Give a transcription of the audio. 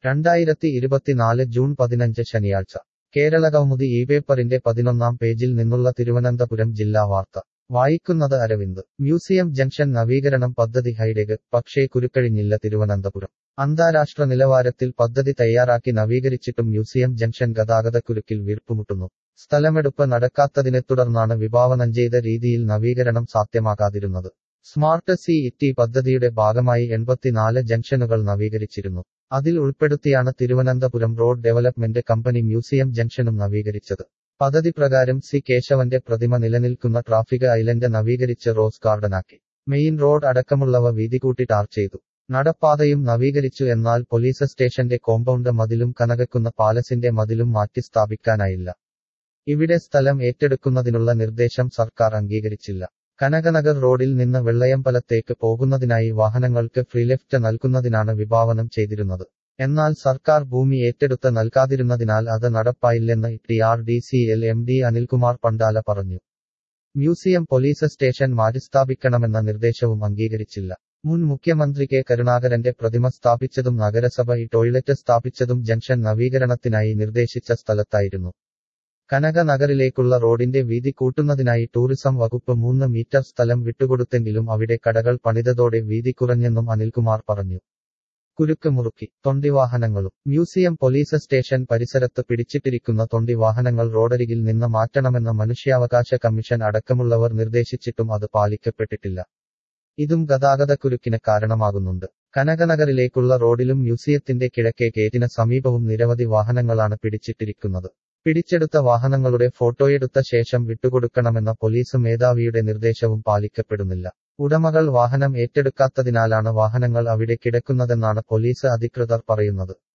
രണ്ടായിരത്തി ഇരുപത്തിനാല് ജൂൺ പതിനഞ്ച് ശനിയാഴ്ച കേരളകൗമുദി ഈ പേപ്പറിന്റെ പതിനൊന്നാം പേജിൽ നിന്നുള്ള തിരുവനന്തപുരം ജില്ലാ വാർത്ത വായിക്കുന്നത് അരവിന്ദ് മ്യൂസിയം ജംഗ്ഷൻ നവീകരണം പദ്ധതി ഹൈടെക് പക്ഷേ കുരുക്കഴിഞ്ഞില്ല തിരുവനന്തപുരം അന്താരാഷ്ട്ര നിലവാരത്തിൽ പദ്ധതി തയ്യാറാക്കി നവീകരിച്ചിട്ടും മ്യൂസിയം ജംഗ്ഷൻ ഗതാഗതക്കുരുക്കിൽ വീർപ്പുമുട്ടുന്നു സ്ഥലമെടുപ്പ് നടക്കാത്തതിനെ തുടർന്നാണ് വിഭാവനം ചെയ്ത രീതിയിൽ നവീകരണം സാധ്യമാകാതിരുന്നത് സ്മാർട്ട് സി ഇറ്റി പദ്ധതിയുടെ ഭാഗമായി എൺപത്തിനാല് ജംഗ്ഷനുകൾ നവീകരിച്ചിരുന്നു അതിൽ ഉൾപ്പെടുത്തിയാണ് Thiruvananthapuram road development company museum ജംഗ്ഷനും നവീകരിച്ചത് പദ്ധതി പ്രകാരം സി കേശവന്റെ പ്രതിമ നിലനിൽക്കുന്ന ട്രാഫിക് ഐലൻഡ് നവീകരിച്ച് റോസ് ഗാർഡനാക്കി മെയിൻ റോഡ് അടക്കമുള്ളവ വീതികൂട്ടി ടാർ ചെയ്തു നടപ്പാതയും നവീകരിച്ചു എന്നാൽ പോലീസ് സ്റ്റേഷന്റെ കോമ്പൗണ്ട് മതിലും കനകക്കുന്ന പാലസിന്റെ മതിലും മാറ്റി സ്ഥാപിക്കാനായില്ല ഇവിടെ സ്ഥലം ഏറ്റെടുക്കുന്നതിനുള്ള നിർദ്ദേശം സർക്കാർ അംഗീകരിച്ചില്ല കനകനഗർ റോഡിൽ നിന്ന് വെള്ളയമ്പലത്തേക്ക് പോകുന്നതിനായി വാഹനങ്ങൾക്ക് ഫ്രീ ലെഫ്റ്റ് നൽകുന്നതിനാണ് വിഭാവനം ചെയ്തിരുന്നത് എന്നാൽ സർക്കാർ ഭൂമി ഏറ്റെടുത്ത് നൽകാതിരുന്നതിനാൽ അത് നടപ്പായില്ലെന്ന് T R D C L M D Anilkumar Pandala പറഞ്ഞു മ്യൂസിയം പോലീസ് സ്റ്റേഷൻ മാറ്റിസ്ഥാപിക്കണമെന്ന നിർദ്ദേശവും അംഗീകരിച്ചില്ല മുൻ മുഖ്യമന്ത്രി കെ കരുണാകരന്റെ പ്രതിമ സ്ഥാപിച്ചതും നഗരസഭ ഈ ടോയ്ലറ്റ് സ്ഥാപിച്ചതും ജംഗ്ഷൻ നവീകരണത്തിനായി നിർദ്ദേശിച്ച സ്ഥലത്തായിരുന്നു കനക നഗറിലേക്കുള്ള റോഡിന്റെ വീതി കൂട്ടുന്നതിനായി ടൂറിസം വകുപ്പ് മൂന്ന് മീറ്റർ സ്ഥലം വിട്ടുകൊടുത്തെങ്കിലും അവിടെ കടകൾ പണിതതോടെ വീതി കുറഞ്ഞെന്നും അനിൽകുമാർ പറഞ്ഞു കുരുക്ക് മുറുക്കി തൊണ്ടി വാഹനങ്ങളും മ്യൂസിയം പോലീസ് സ്റ്റേഷൻ പരിസരത്ത് പിടിച്ചിട്ടിരിക്കുന്ന തൊണ്ടി വാഹനങ്ങൾ റോഡരികിൽ നിന്ന് മാറ്റണമെന്ന് മനുഷ്യാവകാശ കമ്മീഷൻ അടക്കമുള്ളവർ നിർദ്ദേശിച്ചിട്ടും അത് പാലിക്കപ്പെട്ടിട്ടില്ല ഇതും ഗതാഗതക്കുരുക്കിന് കാരണമാകുന്നുണ്ട് കനകനഗറിലേക്കുള്ള റോഡിലും മ്യൂസിയത്തിന്റെ കിഴക്കേ ഗേറ്റിന് സമീപവും നിരവധി വാഹനങ്ങളാണ് പിടിച്ചിട്ടിരിക്കുന്നത് പിടിച്ചെടുത്ത വാഹനങ്ങളുടെ ഫോട്ടോയെടുത്ത ശേഷം വിട്ടുകൊടുക്കണമെന്ന പോലീസ് മേധാവിയുടെ നിർദ്ദേശവും പാലിക്കപ്പെടുന്നില്ല ഉടമകൾ വാഹനം ഏറ്റെടുക്കാത്തതിനാലാണ് വാഹനങ്ങൾ അവിടെ കിടക്കുന്നതെന്നാണ് പോലീസ് അധികൃതർ പറയുന്നത്